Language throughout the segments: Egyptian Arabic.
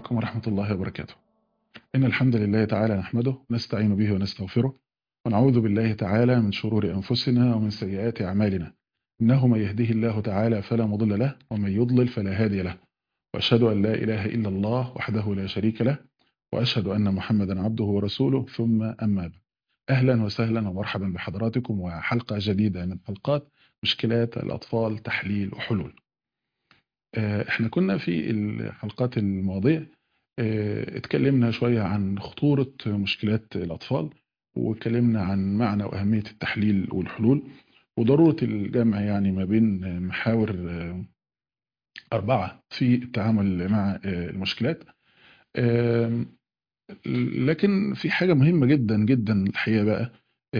عليكم ورحمة الله وبركاته إن الحمد لله تعالى نحمده نستعين به ونستغفره ونعوذ بالله تعالى من شرور أنفسنا ومن سيئات أعمالنا إنه من يهده الله تعالى فلا مضل له ومن يضلل فلا هادي له وأشهد أن لا إله إلا الله وحده لا شريك له وأشهد أن محمدا عبده ورسوله ثم أما بعد أهلا وسهلا ومرحبا بحضراتكم وحلقة جديدة من حلقات مشكلات الأطفال تحليل وحلول احنا كنا في الحلقات الماضية اتكلمنا شوية عن خطورة مشكلات الأطفال واتكلمنا عن معنى وأهمية التحليل والحلول وضرورة الجمع يعني ما بين محاور أربعة في التعامل مع المشكلات لكن في حاجة مهمة جدا جدا الحقيقة بقى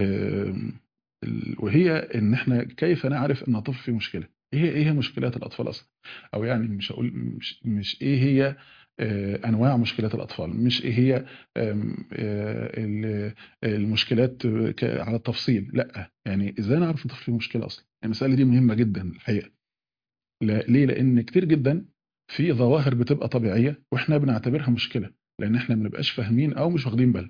وهي ان احنا كيف نعرف ان الطفل فيه مشكلة ايه ايه هي مشكلات الاطفال اصلا او يعني مش هقول مش, مش ايه هي انواع مشكلات الاطفال مش ايه هي المشكلات على التفصيل لا يعني ازاي نعرف الطفل فيه مشكله اصلا المساله دي مهمه جدا الحقيقه لا ليه لان كتير جدا في ظواهر بتبقى طبيعيه واحنا بنعتبرها مشكله لان احنا ما بنبقاش فاهمين او مش واخدين بالنا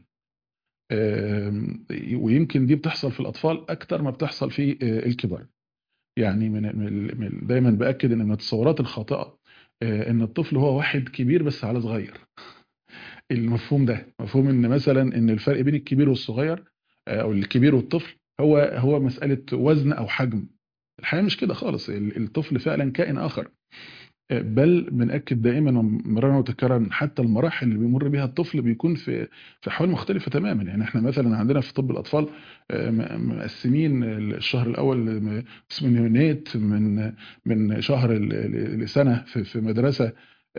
ويمكن دي بتحصل في الاطفال اكتر ما بتحصل في الكبار يعني من دايما باكد ان من التصورات الخاطئه ان الطفل هو واحد كبير بس على صغير المفهوم ده مفهوم ان مثلا ان الفرق بين الكبير والصغير او الكبير والطفل هو هو مساله وزن او حجم الحقيقه مش كده خالص الطفل فعلا كائن اخر بل بنأكد دائما مرارا وتكرارا حتى المراحل اللي بيمر بها الطفل بيكون في في احوال مختلفه تماما يعني احنا مثلا عندنا في طب الاطفال مقسمين الشهر الاول اسمه نيونيت من من شهر لسنه في في مدرسه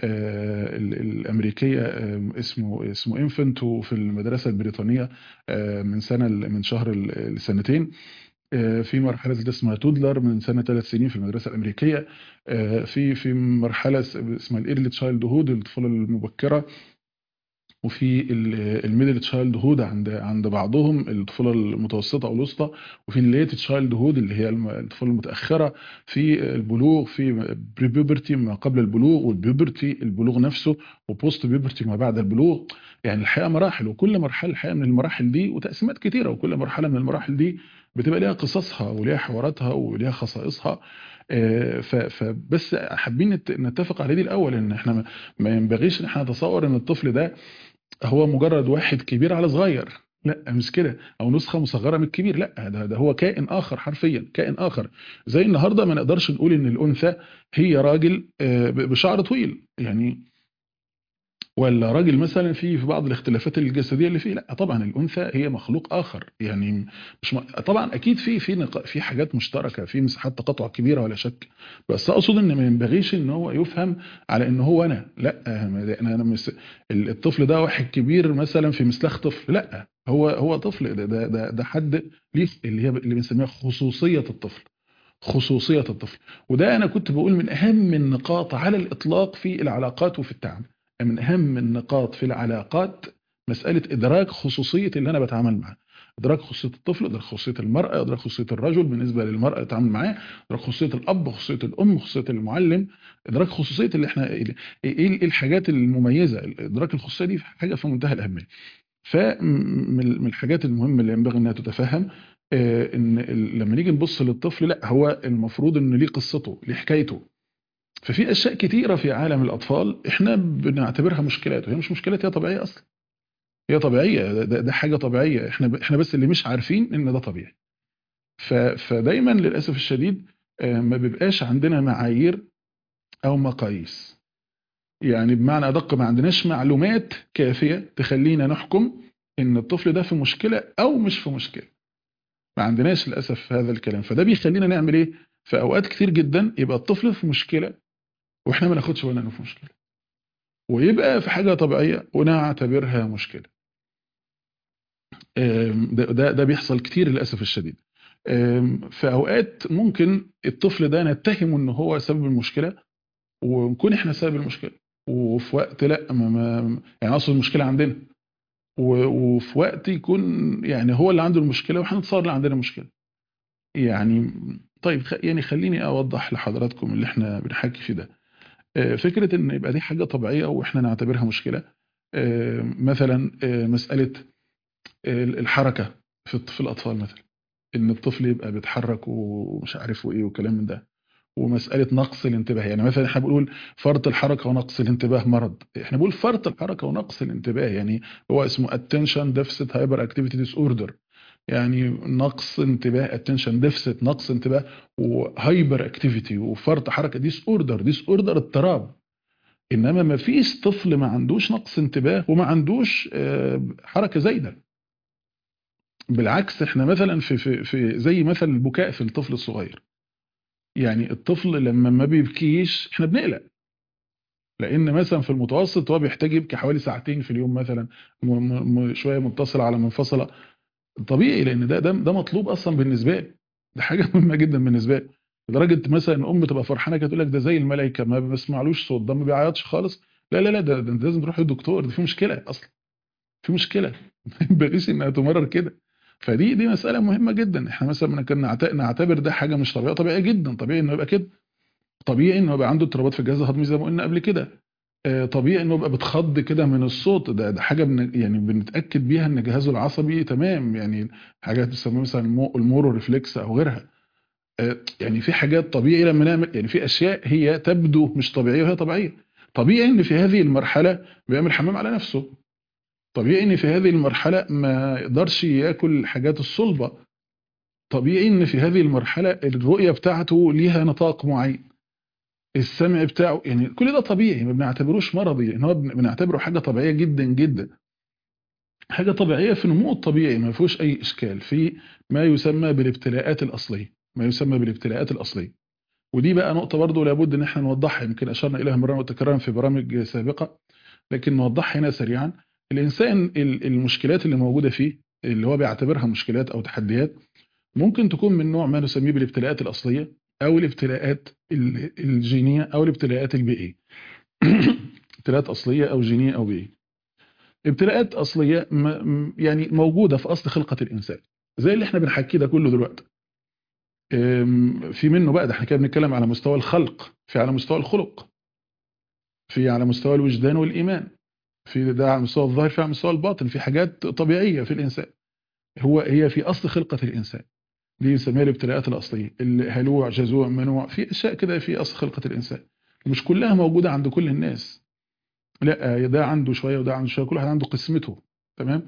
الامريكيه اسمه اسمه انفنت وفي المدرسه البريطانيه من سنه من شهر لسنتين في مرحلة اسمها تودلر من سنة ثلاث سنين في المدرسة الأمريكية في في مرحلة اسمها الإيرلي تشايلد هود الطفولة المبكرة وفي الميدل تشايلد هود عند عند بعضهم الطفوله المتوسطه او الوسطى وفي الليت تشايلد هود اللي هي الطفوله المتاخره في البلوغ في بري بيوبرتي ما قبل البلوغ والبيوبرتي البلوغ نفسه وبوست بيوبرتي ما بعد البلوغ يعني الحقيقه مراحل وكل مرحله الحقيقه من المراحل دي وتقسيمات كتيره وكل مرحله من المراحل دي بتبقى ليها قصصها وليها حواراتها وليها خصائصها فبس حابين نتفق على دي الاول ان احنا ما ينبغيش ان احنا نتصور ان الطفل ده هو مجرد واحد كبير على صغير لا مش كده او نسخه مصغره من الكبير لا ده, ده هو كائن اخر حرفيا كائن اخر زي النهارده ما نقدرش نقول ان الانثى هي راجل بشعر طويل يعني ولا راجل مثلا في في بعض الاختلافات الجسديه اللي فيه لا طبعا الانثى هي مخلوق اخر يعني مش م... طبعا اكيد في في نق... في حاجات مشتركه في مساحات تقاطع كبيره ولا شك بس اقصد ان ما ينبغيش ان هو يفهم على ان هو انا لا انا انا مس... الطفل ده واحد كبير مثلا في مسلخ طفل لا هو هو طفل ده ده ده, ده حد ليه اللي هي اللي بنسميها خصوصيه الطفل خصوصيه الطفل وده انا كنت بقول من اهم النقاط على الاطلاق في العلاقات وفي التعامل من أهم النقاط في العلاقات مسألة إدراك خصوصية اللي أنا بتعامل معاه إدراك خصوصية الطفل إدراك خصوصية المرأة إدراك خصوصية الرجل بالنسبة للمرأة تتعامل معاه إدراك خصوصية الأب خصوصية الأم خصوصية المعلم إدراك خصوصية اللي إحنا إيه الحاجات المميزة إدراك الخصوصية دي حاجة في منتهى الأهمية فمن الحاجات المهمة اللي ينبغي أنها تتفهم إن لما نيجي نبص للطفل لا هو المفروض إن ليه قصته ليه حكايته ففي اشياء كتيره في عالم الاطفال احنا بنعتبرها مشكلات وهي مش مشكلات هي طبيعيه اصلا هي طبيعيه ده, ده حاجه طبيعيه احنا احنا بس اللي مش عارفين ان ده طبيعي فدايما للاسف الشديد ما بيبقاش عندنا معايير او مقاييس يعني بمعنى ادق ما عندناش معلومات كافيه تخلينا نحكم ان الطفل ده في مشكله او مش في مشكله ما عندناش للاسف هذا الكلام فده بيخلينا نعمل ايه في اوقات كتير جدا يبقى الطفل في مشكله واحنا ما ناخدش بالنا انه في مشكله ويبقى في حاجه طبيعيه ونعتبرها مشكله ده, ده ده بيحصل كتير للاسف الشديد في اوقات ممكن الطفل ده نتهمه ان هو سبب المشكله ونكون احنا سبب المشكله وفي وقت لا ما ما يعني اصل المشكله عندنا وفي وقت يكون يعني هو اللي عنده المشكله واحنا نتصور اللي عندنا مشكله يعني طيب يعني خليني اوضح لحضراتكم اللي احنا بنحكي فيه ده آه، فكره ان يبقى دي حاجه طبيعيه واحنا نعتبرها مشكله آه، مثلا آه، مساله ال- الحركه في الط- في الاطفال مثلا ان الطفل يبقى بيتحرك ومش عارف وايه وكلام من ده ومساله نقص الانتباه يعني مثلا احنا بنقول فرط الحركه ونقص الانتباه مرض احنا بنقول فرط الحركه ونقص الانتباه يعني هو اسمه attention deficit hyperactivity disorder يعني نقص انتباه attention deficit نقص انتباه وهايبر اكتيفيتي وفرط حركه ديس اوردر ديس اوردر اضطراب انما ما فيش طفل ما عندوش نقص انتباه وما عندوش آه، حركه زايده بالعكس احنا مثلا في في في زي مثل البكاء في الطفل الصغير يعني الطفل لما ما بيبكيش احنا بنقلق لان مثلا في المتوسط هو بيحتاج يبكي حوالي ساعتين في اليوم مثلا م- م- م- شويه متصله على منفصله طبيعي لان ده ده ده مطلوب اصلا بالنسبه لي ده حاجه مهمه جدا بالنسبه لي لدرجه مثلا الام تبقى فرحانه كده تقول لك ده زي الملائكه ما بسمعلوش صوت ده ما بيعيطش خالص لا لا لا ده, ده انت لازم تروح للدكتور ده في مشكله اصلا في مشكله ما ينبغيش انها تمرر كده فدي دي مساله مهمه جدا احنا مثلا كنا نعت- نعتبر ده حاجه مش طبيعيه طبيعيه جدا طبيعي انه يبقى كده طبيعي انه يبقى عنده اضطرابات في الجهاز الهضمي زي ما قلنا قبل كده آه، طبيعي انه يبقى بتخض كده من الصوت ده ده حاجه بن يعني بنتاكد بيها ان جهازه العصبي تمام يعني حاجات بتسموها مثلا المو- المورو ريفلكس او غيرها آه، يعني في حاجات طبيعي لما نعمل يعني في اشياء هي تبدو مش طبيعيه وهي طبيعيه طبيعي ان في هذه المرحله بيعمل حمام على نفسه طبيعي ان في هذه المرحله ما يقدرش ياكل الحاجات الصلبه طبيعي ان في هذه المرحله الرؤيه بتاعته ليها نطاق معين السمع بتاعه يعني كل ده طبيعي ما بنعتبروش مرضي ان هو بن- بنعتبره حاجه طبيعيه جدا جدا حاجه طبيعيه في نموه الطبيعي ما فيهوش اي اشكال في ما يسمى بالابتلاءات الاصليه ما يسمى بالابتلاءات الاصليه ودي بقى نقطه برضو لابد ان احنا نوضحها يمكن اشرنا اليها مرة وتكرارا في برامج سابقه لكن نوضحها هنا سريعا الانسان ال- المشكلات اللي موجوده فيه اللي هو بيعتبرها مشكلات او تحديات ممكن تكون من نوع ما نسميه بالابتلاءات الاصليه او الابتلاءات ال- الجينيه او الابتلاءات البيئيه ابتلاءات اصليه او جينيه او بيئيه ابتلاءات اصليه م- م- يعني موجوده في اصل خلقه الانسان زي اللي احنا بنحكيه ده كله دلوقتي أم، في منه بقى ده احنا كده بنتكلم على مستوى الخلق في على مستوى الخلق في على مستوى الوجدان والايمان في ده على مستوى الظاهر في على مستوى الباطن في حاجات طبيعيه في الانسان هو هي في اصل خلقه الانسان دي بنسميها الابتلاءات الاصليه الهلوع جزوع منوع في اشياء كده في اصل خلقه الانسان مش كلها موجوده عند كل الناس لا ده عنده شويه وده عنده شويه كل واحد عنده قسمته تمام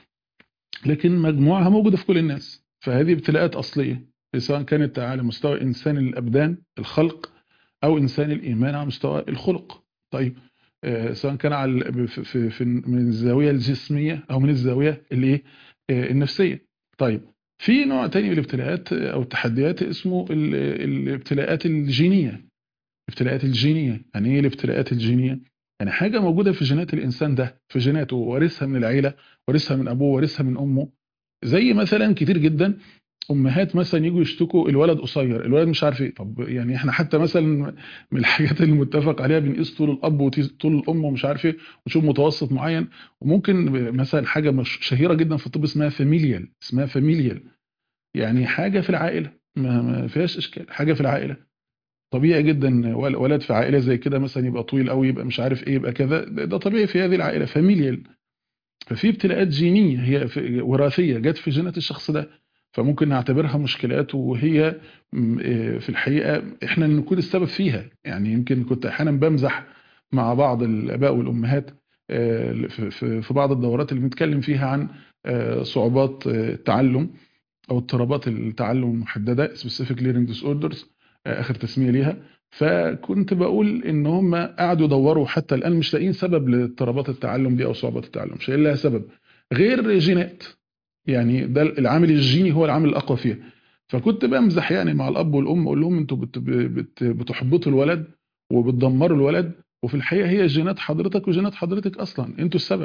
لكن مجموعها موجوده في كل الناس فهذه ابتلاءات اصليه سواء كانت على مستوى انسان الابدان الخلق او انسان الايمان على مستوى الخلق طيب آه، سواء كان على في في في من الزاويه الجسميه او من الزاويه الايه آه، النفسيه طيب في نوع تاني من الابتلاءات آه، او التحديات اسمه ال- الابتلاءات الجينيه الابتلاءات الجينيه يعني ايه الابتلاءات الجينيه يعني حاجه موجوده في جينات الانسان ده في جيناته وارثها من العيله وارثها من ابوه وارثها من امه زي مثلا كتير جدا امهات مثلا يجوا يشتكوا الولد قصير الولد مش عارف ايه طب يعني احنا حتى مثلا من الحاجات اللي متفق عليها بنقيس طول الاب وطول الام ومش عارف ايه ونشوف متوسط معين وممكن مثلا حاجه مش شهيره جدا في الطب اسمها فاميليال اسمها فاميليال يعني حاجه في العائله ما ما فيهاش اشكال حاجه في العائله طبيعي جدا ول- ولد في عائله زي كده مثلا يبقى طويل قوي يبقى مش عارف ايه يبقى كذا ده ده طبيعي في هذه العائله فاميليال ففي ابتلاءات جينيه هي في- وراثيه جت في جينات الشخص ده فممكن نعتبرها مشكلات وهي م- إيه في الحقيقه احنا اللي نكون السبب فيها يعني يمكن كنت احيانا بمزح مع بعض الاباء والامهات آه، في- في في بعض الدورات اللي بنتكلم فيها عن آه، صعوبات آه، التعلم او اضطرابات التعلم المحدده specific learning disorders آه، اخر تسميه ليها فكنت بقول ان هم قعدوا يدوروا حتى الان مش لاقيين سبب لاضطرابات التعلم دي او صعوبات التعلم مش لاقيين لها سبب غير جينات يعني ده العامل الجيني هو العامل الاقوى فيها فكنت بمزح يعني مع الاب والام اقول لهم انتوا بت بت بتحبطوا الولد وبتدمروا الولد وفي الحقيقه هي جينات حضرتك وجينات حضرتك اصلا انتوا السبب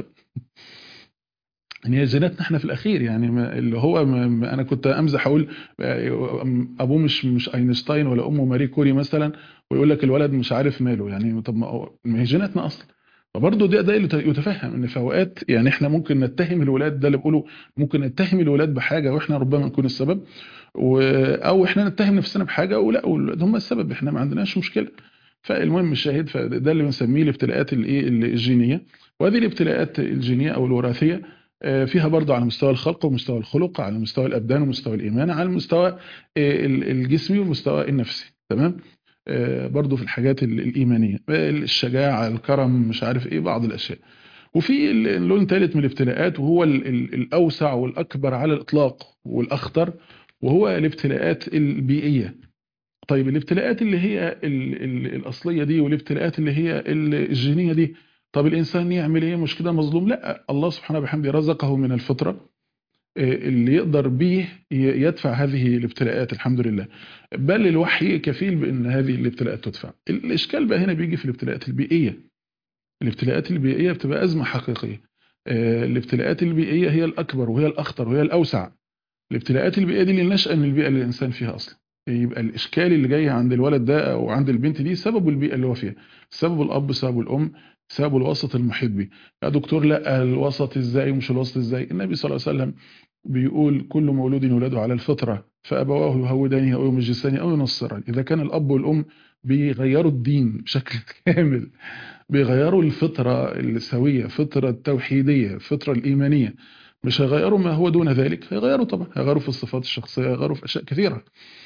يعني هي جيناتنا احنا في الاخير يعني ما اللي هو ما ما انا كنت امزح اقول آه، ابوه مش مش اينشتاين ولا امه ماري كوري مثلا ويقول لك الولد مش عارف ماله يعني طب ما هو- ما هي جيناتنا اصلا فبرضه ده ده اللي يتفهم ان في اوقات يعني احنا ممكن نتهم الولاد ده اللي بيقولوا ممكن نتهم الولاد بحاجه واحنا ربما نكون السبب و... او احنا نتهم نفسنا بحاجه ولا والولاد هم السبب احنا ما عندناش مشكله فالمهم الشاهد فده اللي بنسميه الابتلاءات الايه الجينيه وهذه الابتلاءات الجينيه او الوراثيه فيها برضه على مستوى الخلق ومستوى الخلق على مستوى الابدان ومستوى الايمان على المستوى الجسمي والمستوى النفسي تمام برضه في الحاجات الايمانيه الشجاعه الكرم مش عارف ايه بعض الاشياء وفي لون ثالث من الابتلاءات وهو الاوسع والاكبر على الاطلاق والاخطر وهو الابتلاءات البيئيه طيب الابتلاءات اللي هي ال ال الاصليه دي والابتلاءات اللي هي الجينيه دي طب الانسان يعمل ايه مش كده مظلوم لا الله سبحانه وبحمده رزقه من الفطره اللي يقدر به يدفع هذه الابتلاءات الحمد لله بل الوحي كفيل بان هذه الابتلاءات تدفع الاشكال بقى هنا بيجي في الابتلاءات البيئيه الابتلاءات البيئيه بتبقى ازمه حقيقيه الابتلاءات البيئيه هي الاكبر وهي الاخطر وهي الاوسع الابتلاءات البيئيه دي اللي نشأ من البيئه اللي الانسان فيها اصلا يبقى الاشكال اللي جاي عند الولد ده او عند البنت دي سبب البيئه اللي هو فيها سبب الاب سبب الام سبب الوسط المحيط بيه يا دكتور لا الوسط ازاي ومش الوسط ازاي النبي صلى الله عليه وسلم بيقول كل مولود يولد على الفطره فابواه يهودانه او يمجسانه او ينصرانه اذا كان الاب والام بيغيروا الدين بشكل كامل بيغيروا الفطره السويه فطره التوحيديه الفطره الايمانيه مش هيغيروا ما هو دون ذلك هيغيروا طبعا هيغيروا في الصفات الشخصيه هيغيروا في اشياء كثيره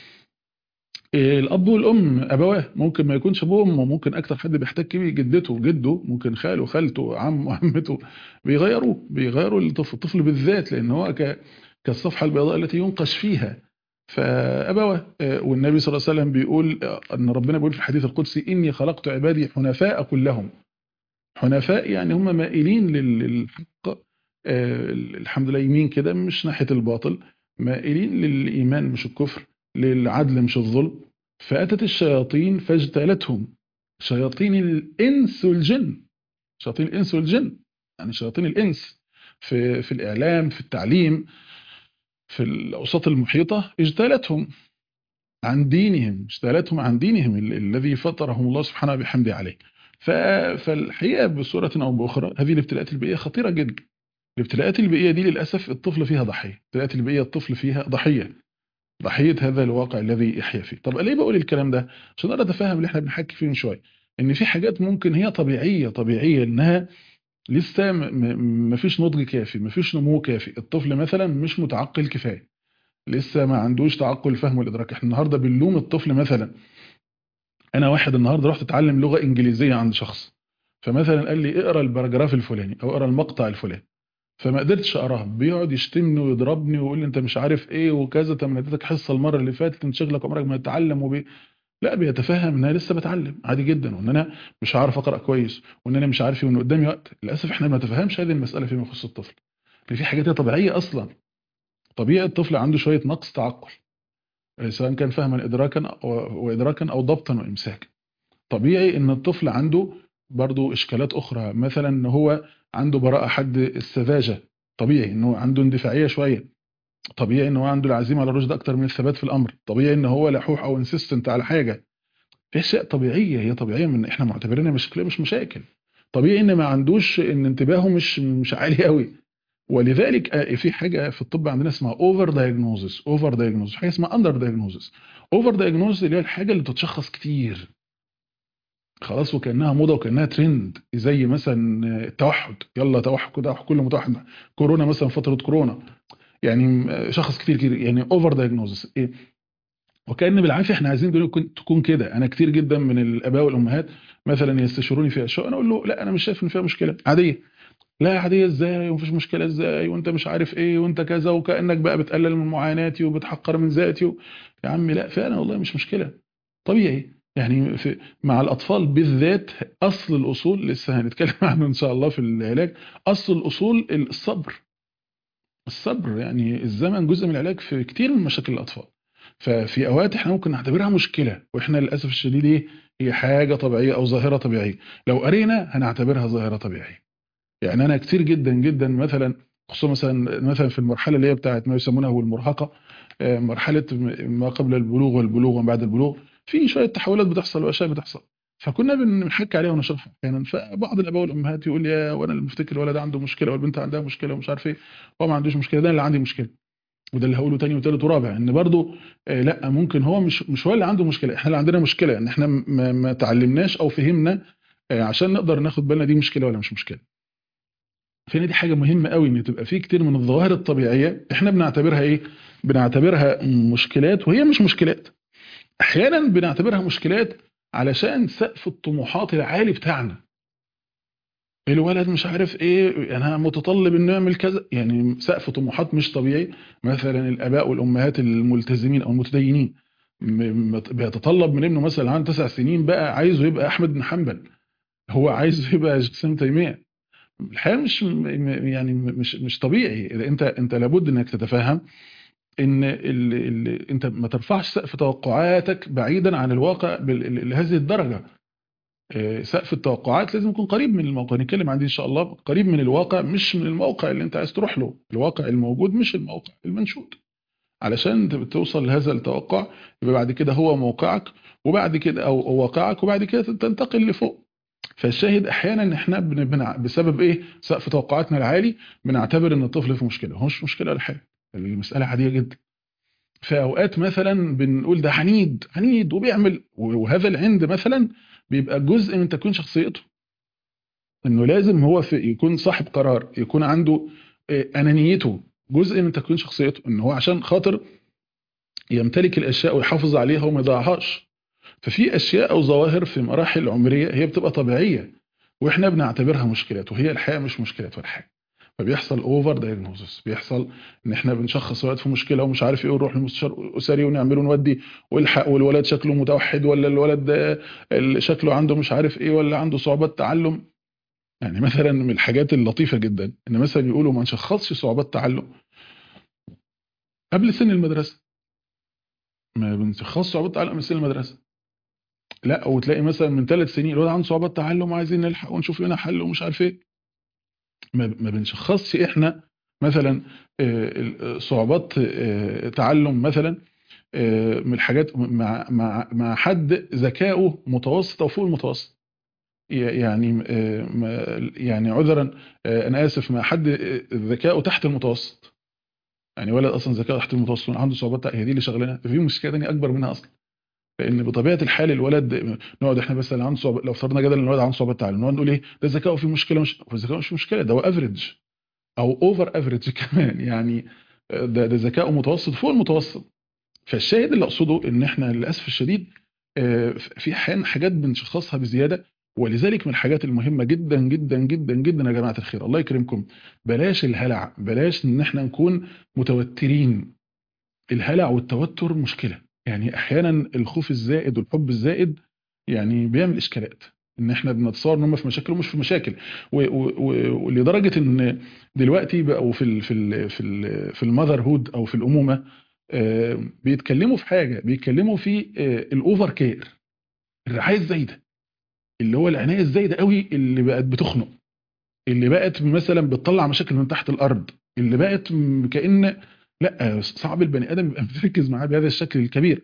الاب والام ابواه ممكن ما يكونش ابوهم وممكن اكتر حد بيحتك بيه جدته جده ممكن خاله خالته عمه عمته بيغيروه بيغيروا الطفل الطفل بالذات لان هو ك كالصفحه البيضاء التي ينقش فيها فابواه والنبي صلى الله عليه وسلم بيقول ان ربنا بيقول في الحديث القدسي اني خلقت عبادي حنفاء كلهم حنفاء يعني هم مائلين للحق الحمد لله يمين كده مش ناحيه الباطل مائلين للايمان مش الكفر للعدل مش الظلم فأتت الشياطين فاجتالتهم شياطين الإنس والجن شياطين الإنس والجن يعني شياطين الإنس في, في الإعلام في التعليم في الأوساط المحيطة اجتالتهم عن دينهم اجتالتهم عن دينهم الذي فطرهم الله سبحانه بحمده عليه فالحقيقة بصورة أو بأخرى هذه الابتلاءات البيئية خطيرة جدا الابتلاءات البيئية دي للأسف الطفل فيها ضحية الابتلاءات البيئية الطفل فيها ضحية ضحيه هذا الواقع الذي يحيا فيه طب ليه بقول الكلام ده عشان اقدر اتفهم اللي احنا بنحكي فيه من شويه ان في حاجات ممكن هي طبيعيه طبيعيه انها لسه ما فيش نضج كافي ما فيش نمو كافي الطفل مثلا مش متعقل كفايه لسه ما عندوش تعقل الفهم والادراك احنا النهارده بنلوم الطفل مثلا انا واحد النهارده رحت اتعلم لغه انجليزيه عند شخص فمثلا قال لي اقرا الباراجراف الفلاني او اقرا المقطع الفلاني فما قدرتش اقراها بيقعد يشتمني ويضربني ويقول لي انت مش عارف ايه وكذا طب انا اديتك حصه المره اللي فاتت انت شغلك عمرك ما تتعلم وبي لا بيتفهم ان انا لسه بتعلم عادي جدا وان انا مش عارف اقرا كويس وان انا مش عارف وان قدامي وقت للاسف احنا ما نتفهمش هذه المساله فيما يخص الطفل ان في حاجات طبيعيه اصلا طبيعي الطفل عنده شويه نقص تعقل سواء كان فهما ادراكا وادراكا او ضبطا وامساكا طبيعي ان الطفل عنده برضه اشكالات اخرى مثلا ان هو عنده براءه حد السذاجه طبيعي انه عنده اندفاعيه شويه طبيعي ان هو عنده العزيمه على الرشد اكتر من الثبات في الامر طبيعي ان هو لحوح او انسيستنت على حاجه في اشياء طبيعيه هي طبيعيه من احنا معتبرينها مشكله مش مشاكل طبيعي ان ما عندوش ان انتباهه مش مش عالي قوي ولذلك في حاجه في الطب عندنا اسمها اوفر دايجنوزس اوفر دايجنوزس حاجه اسمها اندر دايجنوزس اوفر دايجنوزس اللي هي الحاجه اللي بتتشخص كتير خلاص وكانها موضه وكانها ترند زي مثلا التوحد يلا توحد كده كل متوحد كورونا مثلا فتره كورونا يعني شخص كتير كتير يعني اوفر دايجنوزس ايه وكان بالعافيه احنا عايزين تكون كده انا كتير جدا من الاباء والامهات مثلا يستشيروني في اشياء انا اقول له لا انا مش شايف ان فيها مشكله عاديه لا عاديه ازاي ومفيش مشكله ازاي وانت مش عارف ايه وانت كذا وكانك بقى بتقلل من معاناتي وبتحقر من ذاتي و... يا عمي لا فعلا والله مش مشكله طبيعي يعني في مع الاطفال بالذات اصل الاصول لسه هنتكلم عنه ان شاء الله في العلاج اصل الاصول الصبر الصبر يعني الزمن جزء من العلاج في كتير من مشاكل الاطفال ففي اوقات احنا ممكن نعتبرها مشكله واحنا للاسف الشديد ايه هي حاجه طبيعيه او ظاهره طبيعيه لو قرينا هنعتبرها ظاهره طبيعيه يعني انا كتير جدا جدا مثلا خصوصا مثلا مثلا في المرحله اللي هي بتاعت ما يسمونها المرهقه مرحله ما قبل البلوغ والبلوغ وما بعد البلوغ في شويه تحولات بتحصل واشياء بتحصل فكنا بنحكي عليها ونشرحها احيانا فبعض الاباء والامهات يقول لي وانا اللي مفتكر الولد عنده مشكله والبنت عندها مشكله ومش عارف ايه هو ما عندوش مشكله ده اللي عندي مشكله وده اللي هقوله تاني وتالت ورابع ان برضو آه لا ممكن هو مش مش هو اللي عنده مشكله احنا اللي عندنا مشكله ان احنا ما, ما تعلمناش او فهمنا آه عشان نقدر ناخد بالنا دي مشكله ولا مش مشكله فهنا دي حاجه مهمه قوي ان تبقى في كتير من الظواهر الطبيعيه احنا بنعتبرها ايه بنعتبرها مشكلات وهي مش مشكلات احيانا بنعتبرها مشكلات علشان سقف الطموحات العالي بتاعنا الولد مش عارف ايه انا متطلب انه يعمل كذا يعني سقف طموحات مش طبيعي مثلا الاباء والامهات الملتزمين او المتدينين بيتطلب من ابنه مثلا عن تسع سنين بقى عايزه يبقى احمد بن حنبل هو عايزه يبقى جسام تيميه الحقيقه مش يعني مش مش طبيعي انت انت لابد انك تتفهم ان ال ال انت ما ترفعش سقف توقعاتك بعيدا عن الواقع لهذه الدرجه سقف التوقعات لازم يكون قريب من الموقع نتكلم عن دي ان شاء الله قريب من الواقع مش من الموقع اللي انت عايز تروح له الواقع الموجود مش الموقع المنشود علشان توصل لهذا التوقع يبقى بعد كده هو موقعك وبعد كده او واقعك وبعد كده تنتقل لفوق فالشاهد احيانا ان احنا بنبنع بسبب ايه سقف توقعاتنا العالي بنعتبر ان الطفل في مشكله هو مش مشكله ولا حاجه المساله عاديه جدا في اوقات مثلا بنقول ده عنيد عنيد وبيعمل وهذا العند مثلا بيبقى جزء من تكوين شخصيته انه لازم هو في يكون صاحب قرار يكون عنده انانيته جزء من تكوين شخصيته ان هو عشان خاطر يمتلك الاشياء ويحافظ عليها وما يضيعهاش ففي اشياء او ظواهر في مراحل عمريه هي بتبقى طبيعيه واحنا بنعتبرها مشكلات وهي الحقيقه مش مشكلات ولا حاجه فبيحصل اوفر دايجنوزس بيحصل ان احنا بنشخص ولد في مشكله ومش عارف ايه ونروح للمستشار اسري ونعمل ونودي والحق والولد شكله متوحد ولا الولد شكله عنده مش عارف ايه ولا عنده صعوبات تعلم يعني مثلا من الحاجات اللطيفه جدا ان مثلا يقولوا ما نشخصش صعوبات تعلم قبل سن المدرسه ما بنشخصش صعوبات تعلم من سن المدرسه لا وتلاقي مثلا من ثلاث سنين الولد عنده صعوبات تعلم وعايزين نلحق ونشوف لنا حل ومش عارف ايه ما بنشخصش احنا مثلا صعوبات تعلم مثلا من الحاجات مع مع مع حد ذكائه متوسط او فوق المتوسط يعني يعني عذرا انا اسف مع حد ذكائه تحت المتوسط يعني ولد اصلا ذكائه تحت المتوسط عنده صعوبات هي دي اللي شغلانه في مشكله ثانيه اكبر منها اصلا لان بطبيعه الحال الولد نقعد احنا بس اللي عنده صعوبات لو افترضنا جدلا ان الولد عنده صعوبات تعلم نقعد نقول ايه ده ذكائه فيه مشكله مش هو ذكائه مش مشكله ده هو افريج او اوفر افريج كمان يعني ده ده ذكائه متوسط فوق المتوسط فالشاهد اللي اقصده ان احنا للاسف الشديد في احيانا حاجات بنشخصها بزياده ولذلك من الحاجات المهمه جدا جدا جدا جدا يا جماعه الخير الله يكرمكم بلاش الهلع بلاش ان احنا نكون متوترين الهلع والتوتر مشكله يعني احيانا الخوف الزائد والحب الزائد يعني بيعمل اشكالات ان احنا بنتصور ان هم في مشاكل ومش في مشاكل ولدرجه ان دلوقتي بقوا في ال في ال في ال في المذر هود او في الامومه بيتكلموا في حاجه بيتكلموا في الاوفر كير الرعايه الزايده اللي هو العنايه الزايده قوي اللي بقت بتخنق اللي بقت مثلا بتطلع مشاكل من تحت الارض اللي بقت كأن لا صعب البني ادم يبقى مركز معاه بهذا الشكل الكبير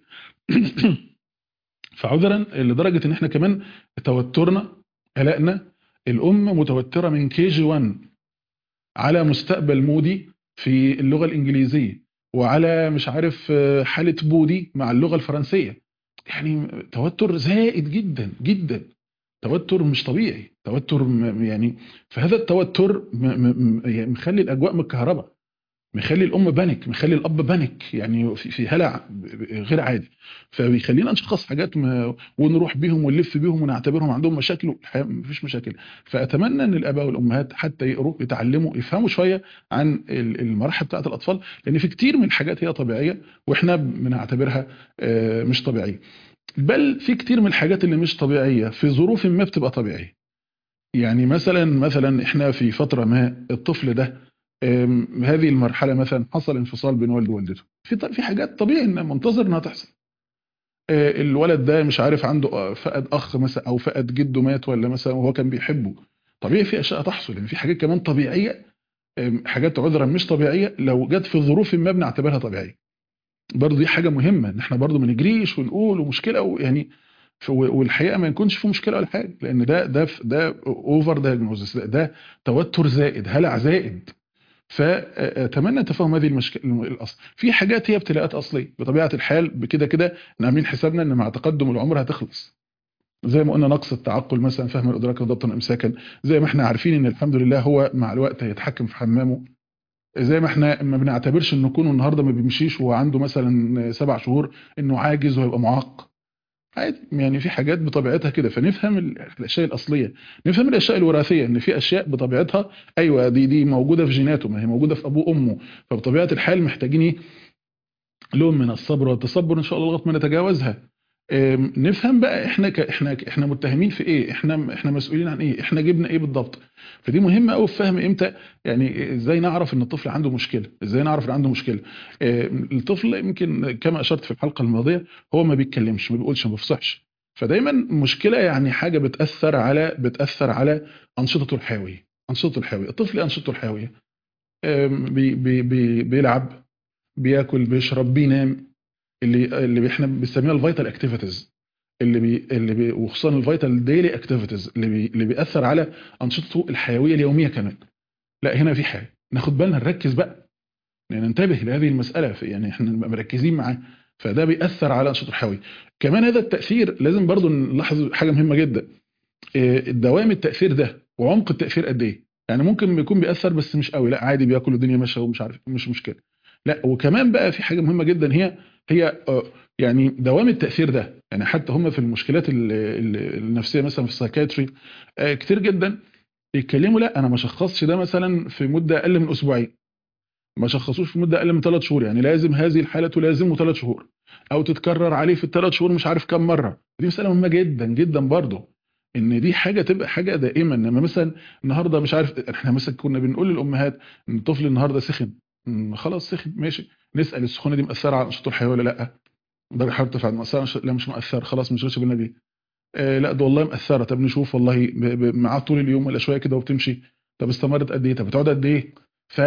فعذرا لدرجه ان احنا كمان توترنا قلقنا الام متوتره من كي جي 1 على مستقبل مودي في اللغه الانجليزيه وعلى مش عارف حاله بودي مع اللغه الفرنسيه يعني توتر زائد جدا جدا توتر مش طبيعي توتر يعني فهذا التوتر مخلي الاجواء متكهربه مخلي الام بانك مخلي الاب بانك يعني في, في هلع غير عادي فبيخلينا نشخص حاجات ما ونروح بيهم ونلف بيهم ونعتبرهم عندهم مشاكل مفيش مشاكل فاتمنى ان الاباء والامهات حتى يقروا يتعلموا يفهموا شويه عن المراحل بتاعه الاطفال لان في كتير من الحاجات هي طبيعيه واحنا بنعتبرها مش طبيعيه بل في كتير من الحاجات اللي مش طبيعيه في ظروف ما بتبقى طبيعيه يعني مثلا مثلا احنا في فتره ما الطفل ده هذه المرحله مثلا حصل انفصال بين والده ووالدته في في حاجات طبيعي ان منتظر انها تحصل الولد ده مش عارف عنده فقد اخ مثلا او فقد جده مات ولا مثلا وهو كان بيحبه طبيعي في اشياء تحصل يعني في حاجات كمان طبيعيه حاجات عذرا مش طبيعيه لو جت في ظروف ما بنعتبرها طبيعيه برضه دي حاجه مهمه ان احنا برضه ما نجريش ونقول ومشكله ويعني والحقيقه ما يكونش في مشكله ولا حاجه لان ده ده ده اوفر دايجنوزس ده, ده توتر زائد هلع زائد فاتمنى تفهم هذه المشكله الاصل في حاجات هي ابتلاءات اصليه بطبيعه الحال بكده كده عاملين حسابنا ان مع تقدم العمر هتخلص زي ما قلنا نقص التعقل مثلا فهم الادراك وضبطا امساكا زي ما احنا عارفين ان الحمد لله هو مع الوقت هيتحكم في حمامه زي ما احنا ما بنعتبرش انه كونه النهارده ما بيمشيش وهو عنده مثلا سبع شهور انه عاجز وهيبقى معاق عادي يعني في حاجات بطبيعتها كده فنفهم الاشياء الاصليه نفهم الاشياء الوراثيه ان في اشياء بطبيعتها ايوه دي دي موجوده في جيناته ما هي موجوده في ابوه وامه فبطبيعه الحال محتاجين ايه لون من الصبر والتصبر ان شاء الله لغايه ما نتجاوزها نفهم بقى احنا ك... احنا احنا متهمين في ايه احنا احنا مسؤولين عن ايه احنا جبنا ايه بالضبط فدي مهمه قوي في فهم امتى يعني ازاي نعرف ان الطفل عنده مشكله ازاي نعرف ان عنده مشكله الطفل يمكن كما اشرت في الحلقه الماضيه هو ما بيتكلمش ما بيقولش ما بيفصحش فدايما مشكله يعني حاجه بتاثر على بتاثر على انشطته الحيويه انشطته الحيويه الطفل انشطته الحيويه بي بي بي بيلعب بياكل بيشرب بينام اللي اللي احنا بنسميها الفيتال اكتيفيتيز اللي بي اللي بي وخصوصا الفيتال ديلي اكتيفيتيز اللي بي اللي بيأثر على انشطته الحيويه اليوميه كمان لا هنا في حاجه ناخد بالنا نركز بقى يعني ننتبه لهذه المساله في يعني احنا نبقى مركزين معاه فده بيأثر على انشطته الحيويه كمان هذا التأثير لازم برضو نلاحظ حاجه مهمه جدا دوام التأثير ده وعمق التأثير قد ايه يعني ممكن يكون بيأثر بس مش قوي لا عادي بياكل الدنيا ماشيه ومش عارف مش مشكله لا وكمان بقى في حاجه مهمه جدا هي هي يعني دوام التاثير ده يعني حتى هم في المشكلات النفسيه مثلا في السايكايتري كتير جدا يتكلموا لا انا ما شخصش ده مثلا في مده اقل من اسبوعين ما شخصوش في مده اقل من ثلاث شهور يعني لازم هذه الحاله تلازمه ثلاث شهور او تتكرر عليه في الثلاث شهور مش عارف كم مره دي مساله مهمه جدا جدا برضه ان دي حاجه تبقى حاجه دائما انما مثلا النهارده مش عارف احنا مثلا كنا بنقول للامهات ان الطفل النهارده سخن خلاص سخن ماشي نسال السخونه دي مأثره على انشطته الحيويه ولا لا درجه حراره ارتفعت مأثره لا مش مأثره خلاص مش غير بالنبي آه لا ده والله مأثره طب نشوف والله معاه طول اليوم ولا شويه كده وبتمشي طب استمرت قد ايه طب بتقعد قد ايه ف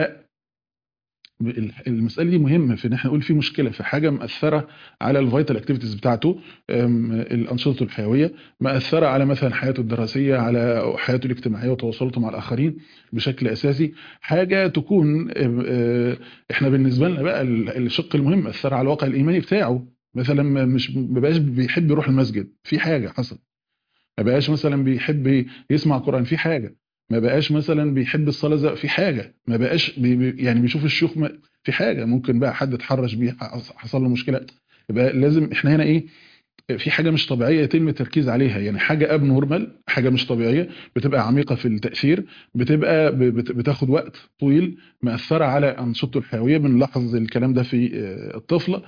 المساله دي مهمه في ان احنا نقول في مشكله في حاجه مأثره على الفيتال اكتيفيتيز بتاعته الانشطه الحيويه مأثره على مثلا حياته الدراسيه على حياته الاجتماعيه وتواصلاته مع الاخرين بشكل اساسي حاجه تكون احنا بالنسبه لنا بقى الشق المهم مأثره على الواقع الايماني بتاعه مثلا مش ما بقاش بيحب يروح المسجد في حاجه حصل ما بقاش مثلا بيحب يسمع قران في حاجه ما بقاش مثلا بيحب الصلاه في حاجه ما بقاش بي يعني بيشوف الشيوخ في حاجه ممكن بقى حد اتحرش بيه حصل له مشكله يبقى لازم احنا هنا ايه في حاجه مش طبيعيه يتم التركيز عليها يعني حاجه اب نورمال حاجه مش طبيعيه بتبقى عميقه في التاثير بتبقى بتاخد وقت طويل مأثره على انشطته الحيويه بنلاحظ الكلام ده في الطفله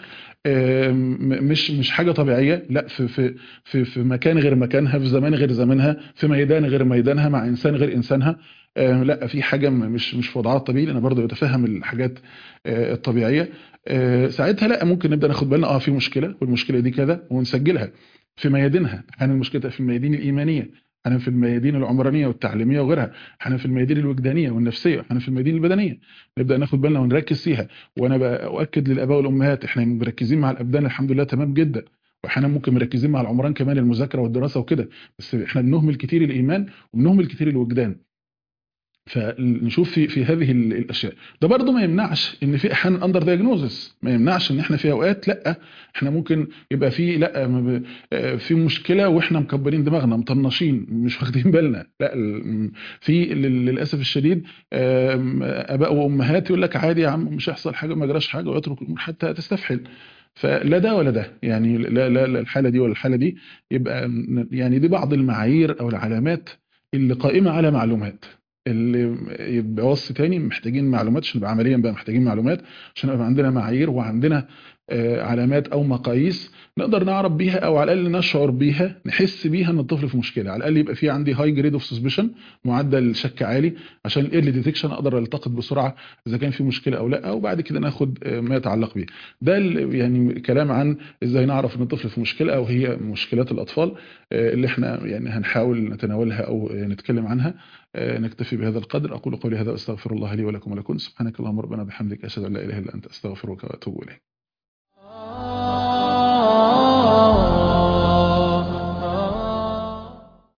مش مش حاجه طبيعيه لا في في في في مكان غير مكانها في زمان غير زمانها في ميدان غير ميدانها مع انسان غير انسانها لا في حاجه مش مش في وضعها الطبيعي انا برضه بتفهم الحاجات الطبيعيه ساعتها لا ممكن نبدا ناخد بالنا اه في مشكله والمشكله دي كذا ونسجلها في ميادينها احيانا المشكله في الميادين الايمانيه احيانا في الميادين العمرانيه والتعليميه وغيرها احيانا في الميادين الوجدانيه والنفسيه احيانا في الميادين البدنيه نبدا ناخد بالنا ونركز فيها وانا باؤكد للاباء والامهات احنا مركزين مع الابدان الحمد لله تمام جدا واحيانا ممكن مركزين مع العمران كمان المذاكره والدراسه وكده بس احنا بنهمل كتير الايمان وبنهمل كتير الوجدان فنشوف في في هذه الاشياء ده برضه ما يمنعش ان في احيانا اندر دايجنوزس ما يمنعش ان احنا في اوقات لا احنا ممكن يبقى في لا في مشكله واحنا مكبرين دماغنا مطنشين مش واخدين بالنا لا في للاسف الشديد اباء وامهات يقول لك عادي يا عم مش هيحصل حاجه ما جراش حاجه ويترك الامور حتى تستفحل فلا ده ولا ده يعني لا لا الحاله دي ولا الحاله دي يبقى يعني دي بعض المعايير او العلامات اللي قائمه على معلومات اللي يبقى وصف تاني محتاجين معلومات عشان نبقى عمليا بقى محتاجين معلومات عشان يبقى عندنا معايير وعندنا علامات او مقاييس نقدر نعرف بيها او على الاقل نشعر بيها نحس بيها ان الطفل في مشكله على الاقل يبقى في عندي هاي جريد اوف سسبشن معدل شك عالي عشان الايرلي ديتكشن اقدر التقط بسرعه اذا كان في مشكله او لا وبعد كده ناخد ما يتعلق بيه ده يعني كلام عن ازاي نعرف ان الطفل في مشكله او هي مشكلات الاطفال اللي احنا يعني هنحاول نتناولها او نتكلم عنها نكتفي بهذا القدر اقول قولي هذا واستغفر الله لي ولكم ولكم سبحانك اللهم ربنا بحمدك اشهد ان لا اله الا انت استغفرك واتوب اليك